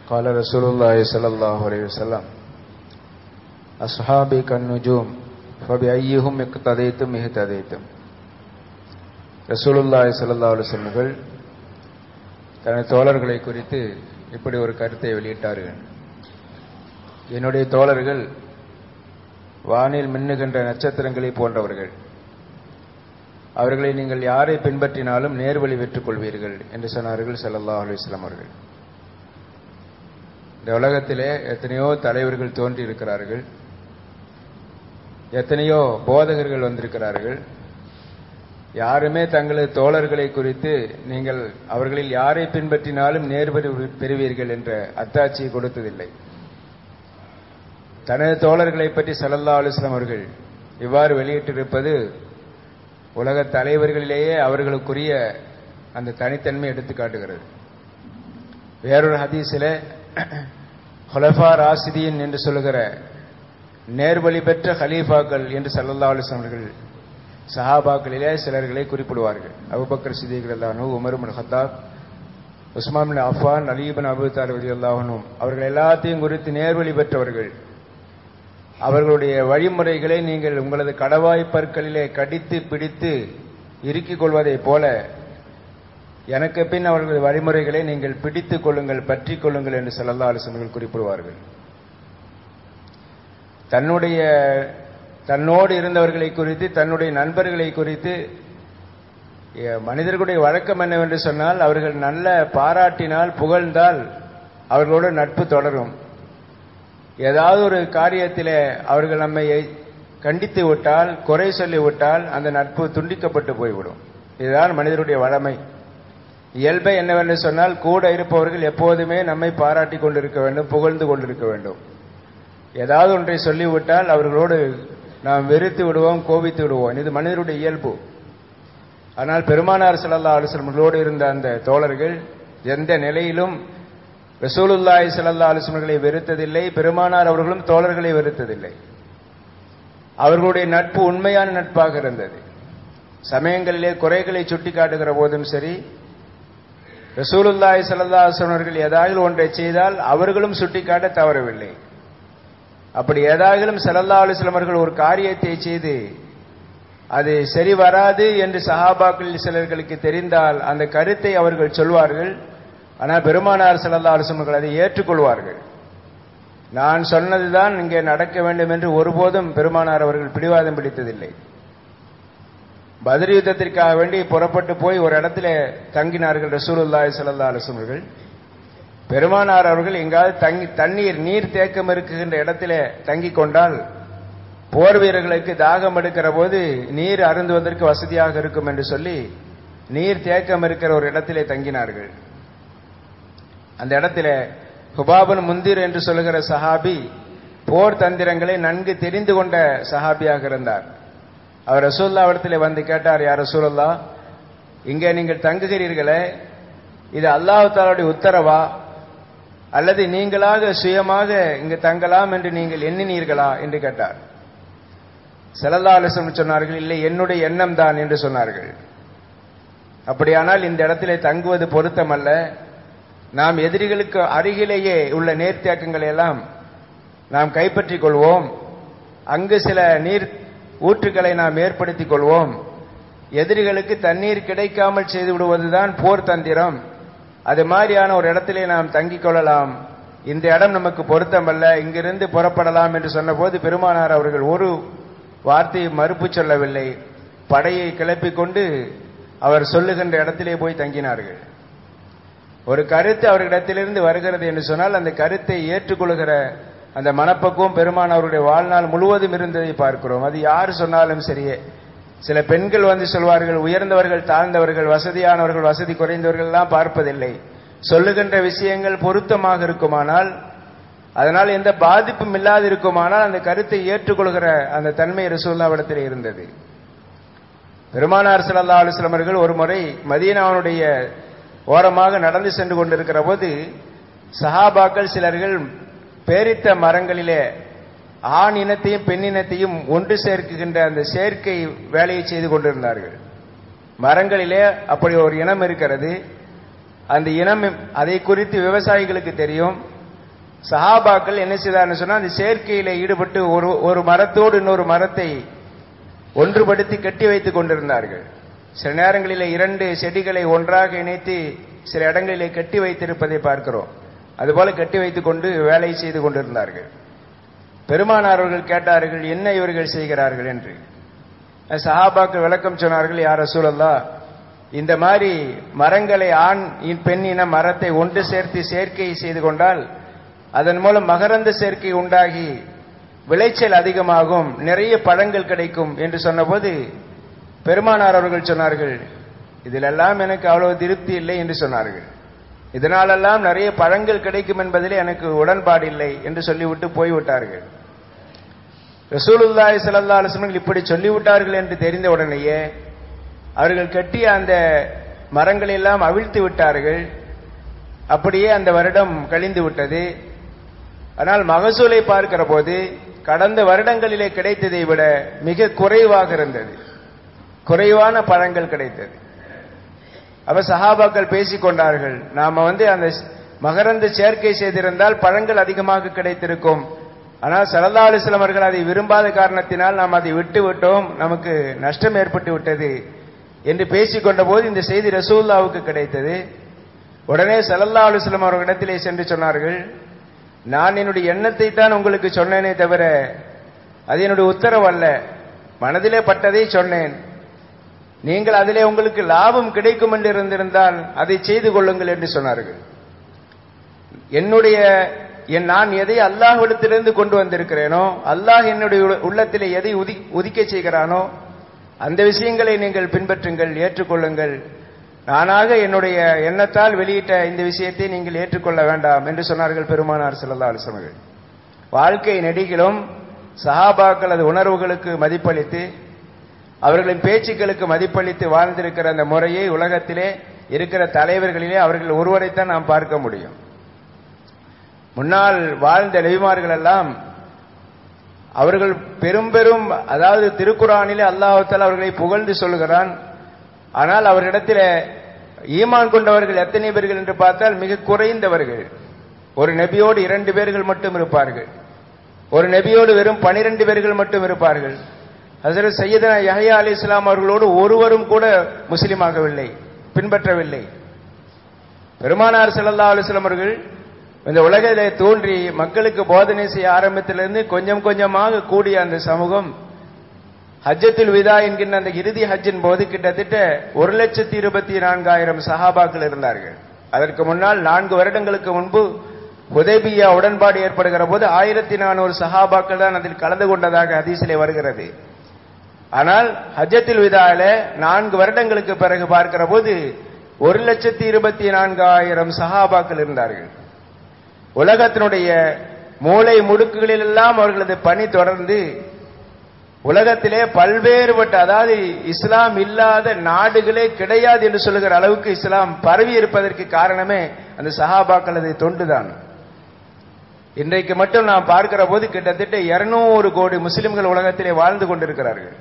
قال رسول الله صلى الله عليه وسلم أصحابي كالنجوم فبأيهم اقتديتم اهتديتم ரசூலுல்லாஹி ஸல்லல்லாஹு அலைஹி வஸல்லம் தனது தோழர்களை குறித்து இப்படி ஒரு கருத்தை வெளியிட்டார்கள் என்னுடைய தோழர்கள் வானில் மின்னுகின்ற நட்சத்திரங்களை போன்றவர்கள் அவர்களை நீங்கள் யாரை பின்பற்றினாலும் நேர்வழி பெற்றுக் கொள்வீர்கள் என்று சொன்னார்கள் ஸல்லல்லாஹு அலைஹி வஸல்லம் அவர்கள் இந்த உலகத்திலே எத்தனையோ தலைவர்கள் தோன்றி இருக்கிறார்கள் எத்தனையோ போதகர்கள் வந்திருக்கிறார்கள் யாருமே தங்களது தோழர்களை குறித்து நீங்கள் அவர்களில் யாரை பின்பற்றினாலும் நேர்வழி பெறுவீர்கள் என்ற அத்தாட்சியை கொடுத்ததில்லை தனது தோழர்களை பற்றி சல்லல்லா அலுவலாம் அவர்கள் இவ்வாறு வெளியிட்டிருப்பது உலக தலைவர்களிலேயே அவர்களுக்குரிய அந்த தனித்தன்மை எடுத்து காட்டுகிறது வேறொரு ஹதீஸில் ஹொலஃபா ராசிதீன் என்று சொல்லுகிற நேர்வழி பெற்ற ஹலீஃபாக்கள் என்று சல்லல்லா அலுவலாம் அவர்கள் சஹாபாக்களிலே சிலர்களை குறிப்பிடுவார்கள் அபுபக்கர் சிதீக் அல்லானு உமர் ஹத்தாப் உஸ்மான் அஃபான் அலீபன் அபு தாலி அல்லாஹனும் அவர்கள் எல்லாத்தையும் குறித்து நேர்வழி பெற்றவர்கள் அவர்களுடைய வழிமுறைகளை நீங்கள் உங்களது கடவாய் பற்களிலே கடித்து பிடித்து இறுக்கிக் கொள்வதைப் போல எனக்கு பின் அவர்களது வழிமுறைகளை நீங்கள் பிடித்துக் கொள்ளுங்கள் பற்றி கொள்ளுங்கள் என்று செல்லல்லா அலுவலர்கள் குறிப்பிடுவார்கள் தன்னுடைய தன்னோடு இருந்தவர்களை குறித்து தன்னுடைய நண்பர்களை குறித்து மனிதர்களுடைய வழக்கம் என்னவென்று சொன்னால் அவர்கள் நல்ல பாராட்டினால் புகழ்ந்தால் அவர்களோடு நட்பு தொடரும் ஏதாவது ஒரு காரியத்தில் அவர்கள் நம்மை கண்டித்து விட்டால் குறை சொல்லி விட்டால் அந்த நட்பு துண்டிக்கப்பட்டு போய்விடும் இதுதான் மனிதருடைய வழமை இயல்பை என்னவென்று சொன்னால் கூட இருப்பவர்கள் எப்போதுமே நம்மை பாராட்டி கொண்டிருக்க வேண்டும் புகழ்ந்து கொண்டிருக்க வேண்டும் ஏதாவது ஒன்றை சொல்லிவிட்டால் அவர்களோடு நாம் வெறுத்து விடுவோம் கோபித்து விடுவோம் இது மனிதருடைய இயல்பு ஆனால் பெருமானார் சல்லா அலுவலர்களோடு இருந்த அந்த தோழர்கள் எந்த நிலையிலும் ரசூலுல்லாய் சல்லா அலுவலர்களை வெறுத்ததில்லை பெருமானார் அவர்களும் தோழர்களை வெறுத்ததில்லை அவர்களுடைய நட்பு உண்மையான நட்பாக இருந்தது சமயங்களிலே குறைகளை சுட்டி காட்டுகிற போதும் சரி ரசூலுல்லாய் சல்லா அலுவலர்கள் ஏதாவது ஒன்றை செய்தால் அவர்களும் சுட்டிக்காட்ட தவறவில்லை அப்படி ஏதாகிலும் செல்லல்லா அலுவலமர்கள் ஒரு காரியத்தை செய்து அது சரி வராது என்று சஹாபாக்கள் சிலர்களுக்கு தெரிந்தால் அந்த கருத்தை அவர்கள் சொல்வார்கள் ஆனால் பெருமானார் செல்லல்லா அலுவலமர்கள் அதை ஏற்றுக்கொள்வார்கள் நான் சொன்னதுதான் இங்கே நடக்க வேண்டும் என்று ஒருபோதும் பெருமானார் அவர்கள் பிடிவாதம் பிடித்ததில்லை பதில் யுத்தத்திற்காக வேண்டி புறப்பட்டு போய் ஒரு இடத்துல தங்கினார்கள் ரசூலுல்லாய் சல்லா அலுவலமர்கள் பெருமானார் அவர்கள் எங்காவது தங்கி தண்ணீர் நீர் தேக்கம் இருக்குகின்ற இடத்துல தங்கி கொண்டால் போர் வீரர்களுக்கு தாகம் எடுக்கிற போது நீர் அருந்துவதற்கு வசதியாக இருக்கும் என்று சொல்லி நீர் தேக்கம் இருக்கிற ஒரு இடத்திலே தங்கினார்கள் அந்த இடத்துல ஹுபாபன் முந்திர் என்று சொல்லுகிற சஹாபி போர் தந்திரங்களை நன்கு தெரிந்து கொண்ட சஹாபியாக இருந்தார் அவர் ரசூல்லா இடத்துல வந்து கேட்டார் யார் ரசூல்லா இங்கே நீங்கள் தங்குகிறீர்களே இது அல்லாஹு தாலுடைய உத்தரவா அல்லது நீங்களாக சுயமாக இங்கு தங்கலாம் என்று நீங்கள் எண்ணினீர்களா என்று கேட்டார் செலல்லா அலிசம் சொன்னார்கள் இல்லை என்னுடைய எண்ணம் தான் என்று சொன்னார்கள் அப்படியானால் இந்த இடத்திலே தங்குவது பொருத்தமல்ல நாம் எதிரிகளுக்கு அருகிலேயே உள்ள நேர்த்தியாக்கங்களை எல்லாம் நாம் கைப்பற்றிக் கொள்வோம் அங்கு சில நீர் ஊற்றுக்களை நாம் ஏற்படுத்திக் கொள்வோம் எதிரிகளுக்கு தண்ணீர் கிடைக்காமல் செய்து விடுவதுதான் போர் தந்திரம் அது மாதிரியான ஒரு இடத்திலே நாம் தங்கிக் கொள்ளலாம் இந்த இடம் நமக்கு பொருத்தமல்ல இங்கிருந்து புறப்படலாம் என்று சொன்னபோது பெருமானார் அவர்கள் ஒரு வார்த்தையை மறுப்பு சொல்லவில்லை படையை கிளப்பிக் கொண்டு அவர் சொல்லுகின்ற இடத்திலே போய் தங்கினார்கள் ஒரு கருத்து அவர்களிடத்திலிருந்து வருகிறது என்று சொன்னால் அந்த கருத்தை ஏற்றுக்கொள்கிற அந்த மனப்பக்குவம் பெருமான் அவருடைய வாழ்நாள் முழுவதும் இருந்ததை பார்க்கிறோம் அது யார் சொன்னாலும் சரியே சில பெண்கள் வந்து சொல்வார்கள் உயர்ந்தவர்கள் தாழ்ந்தவர்கள் வசதியானவர்கள் வசதி குறைந்தவர்கள் எல்லாம் பார்ப்பதில்லை சொல்லுகின்ற விஷயங்கள் பொருத்தமாக இருக்குமானால் அதனால் எந்த பாதிப்பும் இல்லாது இருக்குமானால் அந்த கருத்தை ஏற்றுக்கொள்கிற அந்த தன்மை ரசூல்லாவிடத்தில் இருந்தது பெருமானார் சல்லா அலுவலமர்கள் ஒரு முறை மதீனாவுடைய ஓரமாக நடந்து சென்று கொண்டிருக்கிற போது சஹாபாக்கள் சிலர்கள் பேரித்த மரங்களிலே ஆண் இனத்தையும் பெண் இனத்தையும் ஒன்று சேர்க்குகின்ற அந்த சேர்க்கை வேலையை செய்து கொண்டிருந்தார்கள் மரங்களிலே அப்படி ஒரு இனம் இருக்கிறது அந்த இனம் அதை குறித்து விவசாயிகளுக்கு தெரியும் சஹாபாக்கள் என்ன செய்தார்னு சொன்னா அந்த சேர்க்கையில ஈடுபட்டு ஒரு ஒரு மரத்தோடு இன்னொரு மரத்தை ஒன்றுபடுத்தி கட்டி வைத்துக் கொண்டிருந்தார்கள் சில நேரங்களிலே இரண்டு செடிகளை ஒன்றாக இணைத்து சில இடங்களிலே கட்டி வைத்திருப்பதை பார்க்கிறோம் அதுபோல கட்டி வைத்துக் கொண்டு வேலை செய்து கொண்டிருந்தார்கள் பெருமானார் அவர்கள் கேட்டார்கள் என்ன இவர்கள் செய்கிறார்கள் என்று சஹாபாக்கள் விளக்கம் சொன்னார்கள் யார் சூழல்லா இந்த மாதிரி மரங்களை ஆண் பெண் இன மரத்தை ஒன்று சேர்த்து சேர்க்கை செய்து கொண்டால் அதன் மூலம் மகரந்த சேர்க்கை உண்டாகி விளைச்சல் அதிகமாகும் நிறைய பழங்கள் கிடைக்கும் என்று சொன்னபோது பெருமானார் அவர்கள் சொன்னார்கள் இதிலெல்லாம் எனக்கு அவ்வளவு திருப்தி இல்லை என்று சொன்னார்கள் இதனாலெல்லாம் நிறைய பழங்கள் கிடைக்கும் என்பதிலே எனக்கு உடன்பாடு இல்லை என்று சொல்லிவிட்டு போய்விட்டார்கள் ரசூலுல்லாய் சல்லா அலுவலர்கள் இப்படி சொல்லிவிட்டார்கள் என்று தெரிந்த உடனேயே அவர்கள் கட்டிய அந்த மரங்களை எல்லாம் அவிழ்த்து விட்டார்கள் அப்படியே அந்த வருடம் கழிந்து விட்டது ஆனால் மகசூலை பார்க்கிற போது கடந்த வருடங்களிலே கிடைத்ததை விட மிக குறைவாக இருந்தது குறைவான பழங்கள் கிடைத்தது அப்ப சஹாபாக்கள் பேசிக் கொண்டார்கள் நாம வந்து அந்த மகரந்த சேர்க்கை செய்திருந்தால் பழங்கள் அதிகமாக கிடைத்திருக்கும் ஆனால் சரதா அலிஸ்லாம் அவர்கள் அதை விரும்பாத காரணத்தினால் நாம் அதை விட்டு விட்டோம் நமக்கு நஷ்டம் ஏற்பட்டு விட்டது என்று பேசிக்கொண்ட போது இந்த செய்தி ரசூல்லாவுக்கு கிடைத்தது உடனே சல்லல்லா அலுவலம் அவர்களிடத்திலே சென்று சொன்னார்கள் நான் என்னுடைய எண்ணத்தை தான் உங்களுக்கு சொன்னேனே தவிர அது என்னுடைய உத்தரவு அல்ல மனதிலே பட்டதை சொன்னேன் நீங்கள் அதிலே உங்களுக்கு லாபம் கிடைக்கும் என்று இருந்திருந்தால் அதை செய்து கொள்ளுங்கள் என்று சொன்னார்கள் என்னுடைய என் நான் எதை அல்லாஹ்விடத்திலிருந்து கொண்டு வந்திருக்கிறேனோ அல்லாஹ் என்னுடைய உள்ளத்திலே எதை உதி உதிக்க செய்கிறானோ அந்த விஷயங்களை நீங்கள் பின்பற்றுங்கள் ஏற்றுக்கொள்ளுங்கள் நானாக என்னுடைய எண்ணத்தால் வெளியிட்ட இந்த விஷயத்தை நீங்கள் ஏற்றுக்கொள்ள வேண்டாம் என்று சொன்னார்கள் பெருமானார் செல்லல்லா அலுவலர்கள் வாழ்க்கை நெடிகளும் சஹாபாக்கள் அது உணர்வுகளுக்கு மதிப்பளித்து அவர்களின் பேச்சுக்களுக்கு மதிப்பளித்து வாழ்ந்திருக்கிற அந்த முறையை உலகத்திலே இருக்கிற தலைவர்களிலே அவர்கள் ஒருவரைத்தான் நாம் பார்க்க முடியும் முன்னால் வாழ்ந்த நெவிமார்கள் எல்லாம் அவர்கள் பெரும் பெரும் அதாவது திருக்குறானிலே அல்லாஹால அவர்களை புகழ்ந்து சொல்லுகிறான் ஆனால் அவர்களிடத்தில் ஈமான் கொண்டவர்கள் எத்தனை பேர்கள் என்று பார்த்தால் மிக குறைந்தவர்கள் ஒரு நபியோடு இரண்டு பேர்கள் மட்டும் இருப்பார்கள் ஒரு நபியோடு வெறும் பனிரெண்டு பேர்கள் மட்டும் இருப்பார்கள் ஹசரத் சையதனா யஹயா அலி இஸ்லாம் அவர்களோடு ஒருவரும் கூட முஸ்லீமாகவில்லை பின்பற்றவில்லை பெருமானார் சல்லா அலுவலம் அவர்கள் இந்த உலகிலே தோன்றி மக்களுக்கு போதனை செய்ய ஆரம்பத்திலிருந்து கொஞ்சம் கொஞ்சமாக கூடிய அந்த சமூகம் ஹஜ்ஜத்துல் விதா என்கின்ற அந்த இறுதி ஹஜ்ஜின் போது கிட்டத்தட்ட ஒரு லட்சத்தி இருபத்தி நான்காயிரம் சஹாபாக்கள் இருந்தார்கள் அதற்கு முன்னால் நான்கு வருடங்களுக்கு முன்பு ஹுதைபியா உடன்பாடு ஏற்படுகிற போது ஆயிரத்தி நானூறு சஹாபாக்கள் தான் அதில் கலந்து கொண்டதாக ஹதீஸிலே வருகிறது ஆனால் ஹஜ்ஜத்தில் விதால நான்கு வருடங்களுக்கு பிறகு பார்க்கிற போது ஒரு லட்சத்தி இருபத்தி நான்காயிரம் சஹாபாக்கள் இருந்தார்கள் உலகத்தினுடைய மூளை முடுக்குகளில் எல்லாம் அவர்களது பணி தொடர்ந்து உலகத்திலே பல்வேறுபட்ட அதாவது இஸ்லாம் இல்லாத நாடுகளே கிடையாது என்று சொல்லுகிற அளவுக்கு இஸ்லாம் பரவி இருப்பதற்கு காரணமே அந்த சஹாபாக்களது தொண்டுதான் இன்றைக்கு மட்டும் நாம் பார்க்கிற போது கிட்டத்தட்ட இருநூறு கோடி முஸ்லிம்கள் உலகத்திலே வாழ்ந்து கொண்டிருக்கிறார்கள்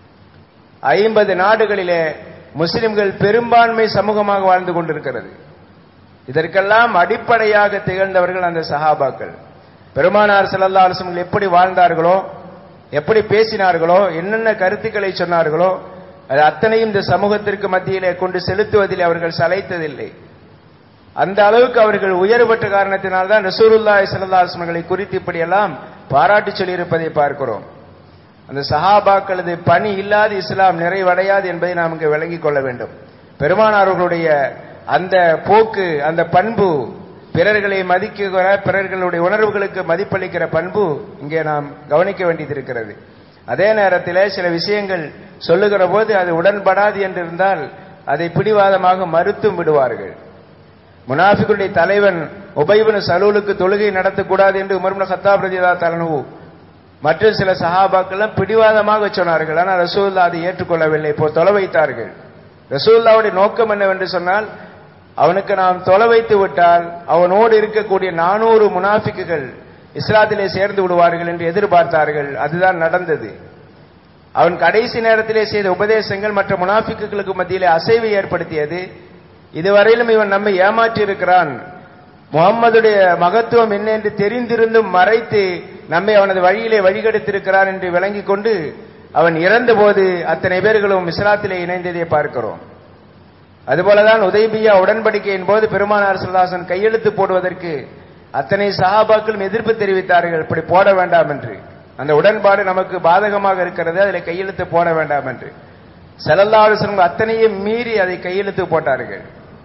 ஐம்பது நாடுகளிலே முஸ்லிம்கள் பெரும்பான்மை சமூகமாக வாழ்ந்து கொண்டிருக்கிறது இதற்கெல்லாம் அடிப்படையாக திகழ்ந்தவர்கள் அந்த சஹாபாக்கள் பெருமானார் செல்லல்லா அலுவலங்கள் எப்படி வாழ்ந்தார்களோ எப்படி பேசினார்களோ என்னென்ன கருத்துக்களை சொன்னார்களோ அது அத்தனையும் இந்த சமூகத்திற்கு மத்தியிலே கொண்டு செலுத்துவதில் அவர்கள் சளைத்ததில்லை அந்த அளவுக்கு அவர்கள் உயர்பட்ட காரணத்தினால்தான் ரசூருல்லாய் சல்லாஸ்மங்களை குறித்து இப்படியெல்லாம் பாராட்டி சொல்லியிருப்பதை பார்க்கிறோம் அந்த சஹாபாக்களது பணி இல்லாத இஸ்லாம் நிறைவடையாது என்பதை நாம் இங்கு விளங்கிக் கொள்ள வேண்டும் பெருமானார்களுடைய அந்த போக்கு அந்த பண்பு பிறர்களை மதிக்கிற பிறர்களுடைய உணர்வுகளுக்கு மதிப்பளிக்கிற பண்பு இங்கே நாம் கவனிக்க வேண்டியது இருக்கிறது அதே நேரத்தில் சில விஷயங்கள் சொல்லுகிற போது அது உடன்படாது என்று இருந்தால் அதை பிடிவாதமாக மறுத்தும் விடுவார்கள் முனாஃபிக்குடைய தலைவன் உபைபுன் சலூலுக்கு தொழுகை நடத்தக்கூடாது என்று உமர்முன சத்தாப் ரதிதா தலனு மற்றும் சில சஹாபாக்கெல்லாம் பிடிவாதமாக சொன்னார்கள் ஆனால் ரசூல்லா அதை ஏற்றுக்கொள்ளவில்லை இப்போ தொலை வைத்தார்கள் ரசூல்லாவுடைய நோக்கம் என்னவென்று சொன்னால் அவனுக்கு நாம் தொலை வைத்து விட்டால் அவனோடு இருக்கக்கூடிய நானூறு முனாஃபிக்குகள் இஸ்லாத்திலே சேர்ந்து விடுவார்கள் என்று எதிர்பார்த்தார்கள் அதுதான் நடந்தது அவன் கடைசி நேரத்திலே செய்த உபதேசங்கள் மற்ற முனாஃபிக்குகளுக்கு மத்தியிலே அசைவை ஏற்படுத்தியது இதுவரையிலும் இவன் நம்மை ஏமாற்றி இருக்கிறான் முகம்மதுடைய மகத்துவம் என்ன என்று தெரிந்திருந்தும் மறைத்து நம்மை அவனது வழியிலே வழிகெடுத்திருக்கிறான் என்று விளங்கிக் கொண்டு அவன் இறந்தபோது அத்தனை பேர்களும் இஸ்லாத்திலே இணைந்ததை பார்க்கிறோம் அதுபோலதான் உதய்பியா உடன்படிக்கையின் போது பெருமானார் சல்லாசன் கையெழுத்து போடுவதற்கு அத்தனை சஹாபாக்களும் எதிர்ப்பு தெரிவித்தார்கள் இப்படி போட வேண்டாம் என்று அந்த உடன்பாடு நமக்கு பாதகமாக இருக்கிறது அதில் கையெழுத்து போட வேண்டாம் என்று செலல்லாசன் அத்தனையும் மீறி அதை கையெழுத்து போட்டார்கள்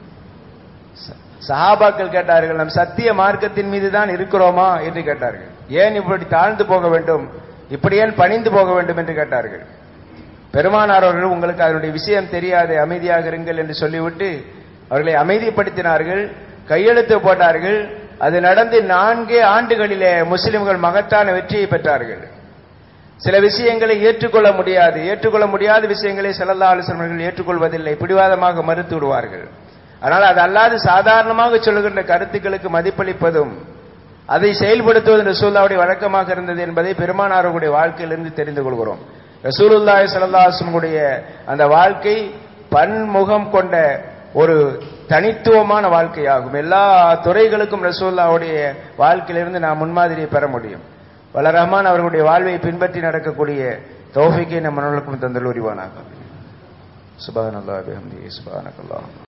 சஹாபாக்கள் கேட்டார்கள் நம் சத்திய மார்க்கத்தின் மீது தான் இருக்கிறோமா என்று கேட்டார்கள் ஏன் இப்படி தாழ்ந்து போக வேண்டும் இப்படி ஏன் பணிந்து போக வேண்டும் என்று கேட்டார்கள் பெருமானார் அவர்கள் உங்களுக்கு அதனுடைய விஷயம் தெரியாது அமைதியாக இருங்கள் என்று சொல்லிவிட்டு அவர்களை அமைதிப்படுத்தினார்கள் கையெழுத்து போட்டார்கள் அது நடந்து நான்கே ஆண்டுகளிலே முஸ்லிம்கள் மகத்தான வெற்றியை பெற்றார்கள் சில விஷயங்களை ஏற்றுக்கொள்ள முடியாது ஏற்றுக்கொள்ள முடியாத விஷயங்களை செல்லல்லா ஆலோசனர்கள் ஏற்றுக்கொள்வதில்லை பிடிவாதமாக மறுத்து விடுவார்கள் ஆனால் அது அல்லாது சாதாரணமாக சொல்லுகின்ற கருத்துக்களுக்கு மதிப்பளிப்பதும் அதை செயல்படுத்துவது ரசூல்லாவுடைய வழக்கமாக இருந்தது என்பதை பெருமானாருடைய வாழ்க்கையிலிருந்து தெரிந்து கொள்கிறோம் ரசூலுல்லாய் சல்லாஹனுடைய அந்த வாழ்க்கை பன்முகம் கொண்ட ஒரு தனித்துவமான வாழ்க்கையாகும் எல்லா துறைகளுக்கும் ரசூல்லாவுடைய வாழ்க்கையிலிருந்து நாம் முன்மாதிரியை பெற முடியும் வல்ல ரஹ்மான் அவர்களுடைய வாழ்வை பின்பற்றி நடக்கக்கூடிய தௌஃபிக்கை நம் மனவர்களுக்கும் தந்தல் உரிவானாக சுபான் அல்லா சுபானக்